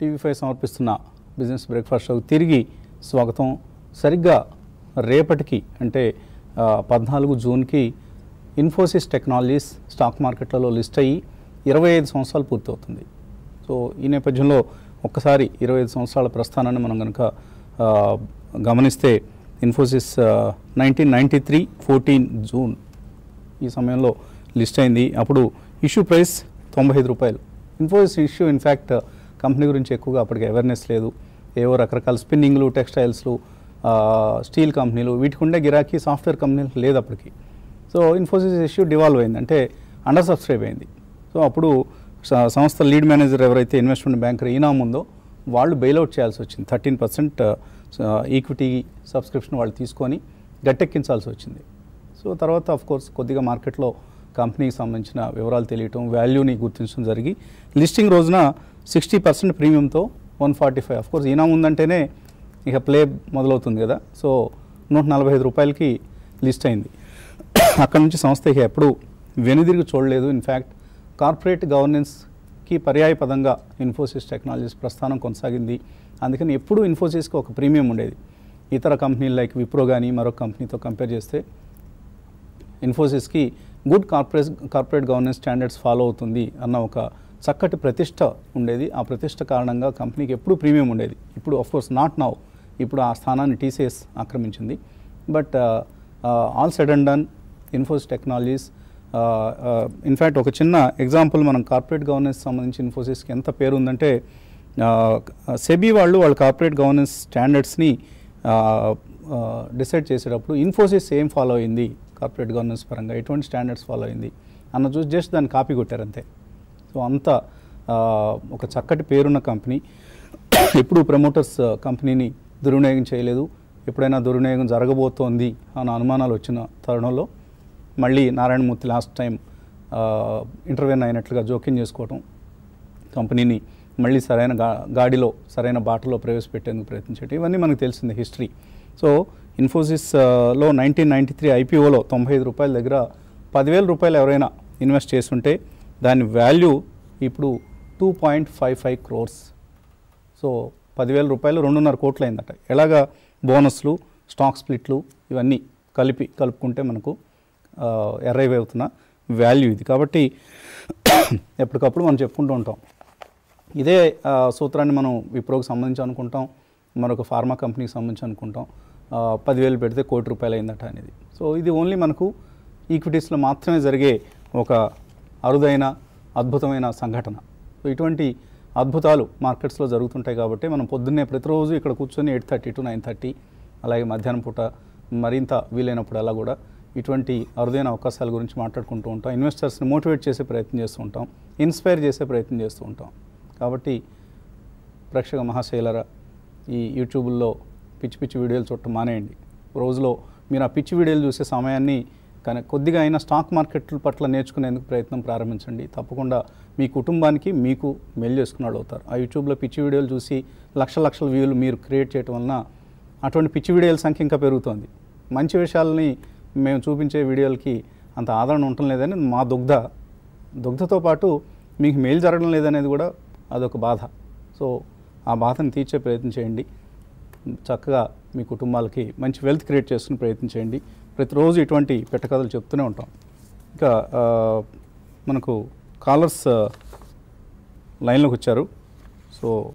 TV five సమర్పిస్తున్న business breakfast షోకి తిరిగి స్వాగతం సరిగ్గా రేపటికి అంటే ఆ, పద్నాలుగు జూన్కి ఇన్ఫోసిస్ టెక్నాలజీస్ స్టాక్ మార్కెట్లలో లిస్ట్ అయ్యి ఇరవై ఐదు సంవత్సరాలు పూర్తవుతుంది సో ఈ నేపథ్యంలో ఒక్కసారి ఇరవై ఐదు సంవత్సరాల ప్రస్థానాన్ని మనం కనుక ఆ, గమనిస్తే Infosys nineteen ninety three fourteen June ఈ సమయంలో లిస్ట్ అయింది అప్పుడు ఇష్యూ ప్రైస్ తొంభై ఐదు రూపాయలు ఇన్ఫోసిస్ ఇష్యూ ఇన్ఫ్యాక్ట్ కంపెనీ గురించి ఎక్కువగా అప్పటికి అవేర్నెస్ లేదు ఏవో రకరకాల స్పిన్నింగ్లు టెక్స్టైల్స్లు స్టీల్ కంపెనీలు వీటికి ఉండే గిరాకీ సాఫ్ట్వేర్ కంపెనీలు లేదు అప్పటికి సో ఇన్ఫోసిస్ ఇష్యూ డివాల్వ్ అయింది అంటే అండర్ సబ్స్క్రైబ్ అయింది సో అప్పుడు స- సంస్థ లీడ్ మేనేజర్ ఎవరైతే ఇన్వెస్ట్మెంట్ బ్యాంకర్ ఈనామ్ ఉందో వాళ్ళు బెయిల్అవుట్ చేయాల్సి వచ్చింది థర్టీన్ పర్సెంట్ ఈక్విటీ సబ్స్క్రిప్షన్ వాళ్ళు తీసుకొని గట్టెక్కించాల్సి వచ్చింది సో తర్వాత ఆఫ్ కోర్స్ కొద్దిగా మార్కెట్లో కంపెనీకి సంబంధించిన వివరాలు తెలియటం వాల్యూని గుర్తించడం జరిగి లిస్టింగ్ రోజున సిక్స్టీ పర్సెంట్ ప్రీమియంతో one forty five of course ఈనామ్ ఉందంటేనే ఇక ప్లే మొదలవుతుంది కదా సో నూట నలభై ఐదు రూపాయలకి లిస్ట్ అయింది అక్కడ నుంచి సంస్థ ఇక ఎప్పుడు వెనుదిరిగి చూడలేదు ఇన్ఫ్యాక్ట్ కార్పొరేట్ గవర్నెన్స్కి పర్యాయ పదంగా ఇన్ఫోసిస్ టెక్నాలజీస్ ప్రస్థానం కొనసాగింది అందుకని ఎప్పుడూ ఇన్ఫోసిస్కి ఒక ప్రీమియం ఉండేది ఇతర కంపెనీలు లైక్ విప్రో కానీ మరొక కంపెనీతో కంపేర్ చేస్తే ఇన్ఫోసిస్కి good corporate corporate governance standards follow అవుతుంది అన్న ఒక చక్కటి ప్రతిష్ట ఉండేది ఆ ప్రతిష్ట కారణంగా కంపెనీకి ఎప్పుడు ప్రీమియం ఉండేది ఇప్పుడు ఆఫ్ కోర్స్ నాట్ నౌ ఇప్పుడు ఆ స్థానాన్ని టీసీఎస్ ఆక్రమించింది but all said and done Infosys Technologies in fact ఒక చిన్న ఎగ్జాంపుల్ మనం కార్పొరేట్ గవర్నెన్స్ సంబంధించి ఇన్ఫోసిస్కి ఎంత పేరు ఉందంటే సెబీ వాళ్ళు వాళ్ళ కార్పొరేట్ గవర్నెన్స్ స్టాండర్డ్స్ని డిసైడ్ చేసేటప్పుడు ఇన్ఫోసిస్ ఏం ఫాలో అయింది కార్పొరేట్ గవర్నెన్స్ పరంగా ఎటువంటి స్టాండర్డ్స్ ఫాలో అయింది అన్న చూసి జస్ట్ దాన్ని కాపీ కొట్టారు అంతే సో అంత ఆ, ఒక చక్కటి పేరున్న కంపెనీ ఎప్పుడు ప్రమోటర్స్ కంపెనీని దుర్వినియోగం చేయలేదు ఎప్పుడైనా దుర్వినియోగం జరగబోతోంది అన్న అనుమానాలు వచ్చిన తరుణంలో మళ్ళీ నారాయణమూర్తి లాస్ట్ టైం ఇంటర్వ్యూన్ అయినట్లుగా జోక్యం చేసుకోవటం కంపెనీని మళ్ళీ సరైన గా గాడిలో సరైన బాటలో ప్రవేశపెట్టేందుకు ప్రయత్నించేటి ఇవన్నీ మనకు తెలిసింది హిస్టరీ సో ఇన్ఫోసిస్ ఆ, లో నైన్టీన్ నైంటీ త్రీ ఐపీఓలో తొంభై ఐదు రూపాయల దగ్గర పదివేల రూపాయలు ఎవరైనా ఇన్వెస్ట్ చేస్తుంటే దాని వాల్యూ ఇప్పుడు two point five five crores so పదివేల రూపాయలు రెండున్నర కోట్లు అయిందట ఎలాగా బోనస్లు స్టాక్ స్ప్లిట్లు ఇవన్నీ కలిపి కలుపుకుంటే మనకు ఎర్రైవ్ అవుతున్న వాల్యూ ఇది కాబట్టి ఎప్పటికప్పుడు మనం చెప్పుకుంటూ ఉంటాం ఇదే ఆ, సూత్రాన్ని మనం విప్రోకి సంబంధించి అనుకుంటాం మరొక ఫార్మా కంపెనీకి సంబంధించి అనుకుంటాం ఆ, పదివేలు పెడితే కోటి రూపాయలు అయిందట అనేది సో ఇది ఓన్లీ మనకు ఈక్విటీస్లో మాత్రమే జరిగే ఒక అరుదైన అద్భుతమైన సంఘటన సో ఇటువంటి అద్భుతాలు మార్కెట్స్లో జరుగుతుంటాయి కాబట్టి మనం పొద్దున్నే ప్రతిరోజు ఇక్కడ కూర్చొని eight thirty to nine thirty అలాగే మధ్యాహ్నం పూట మరింత వీలైనప్పుడు అలా కూడా ఇటువంటి అరుదైన అవకాశాల గురించి మాట్లాడుకుంటూ ఉంటాం ఇన్వెస్టర్స్ని మోటివేట్ చేసే ప్రయత్నం చేస్తూ ఉంటాం ఇన్స్పైర్ చేసే ప్రయత్నం చేస్తూ ఉంటాం కాబట్టి ప్రేక్షక మహాశైలరా ఈ యూట్యూబ్లో పిచ్చి పిచ్చి వీడియోలు చూడటం మానేయండి రోజులో మీరు ఆ పిచ్చి వీడియోలు చూసే సమయాన్ని కానీ కొద్దిగా అయినా స్టాక్ మార్కెట్ల పట్ల నేర్చుకునేందుకు ప్రయత్నం ప్రారంభించండి తప్పకుండా మీ కుటుంబానికి మీకు మెయిల్ చేసుకున్న వాళ్ళు అవుతారు ఆ యూట్యూబ్లో పిచ్చి వీడియోలు చూసి లక్ష లక్షల వ్యూలు మీరు క్రియేట్ చేయడం వలన అటువంటి పిచ్చి వీడియోల సంఖ్య ఇంకా పెరుగుతోంది మంచి విషయాలని మేము చూపించే వీడియోలకి అంత ఆదరణ ఉండటం లేదని మా దుగ్ధ దుగ్ధతో పాటు మీకు మేలు జరగడం లేదనేది కూడా అదొక బాధ సో ఆ బాధను తీర్చే ప్రయత్నం చేయండి చక్కగా మీ కుటుంబాలకి మంచి వెల్త్ క్రియేట్ చేసుకుని ప్రయత్నం చేయండి ప్రతిరోజు ఇటువంటి పెట్టకథలు చెప్తూనే ఉంటాం ఇంకా ఆ, మనకు కాలర్స్ లైన్లోకి వచ్చారు సో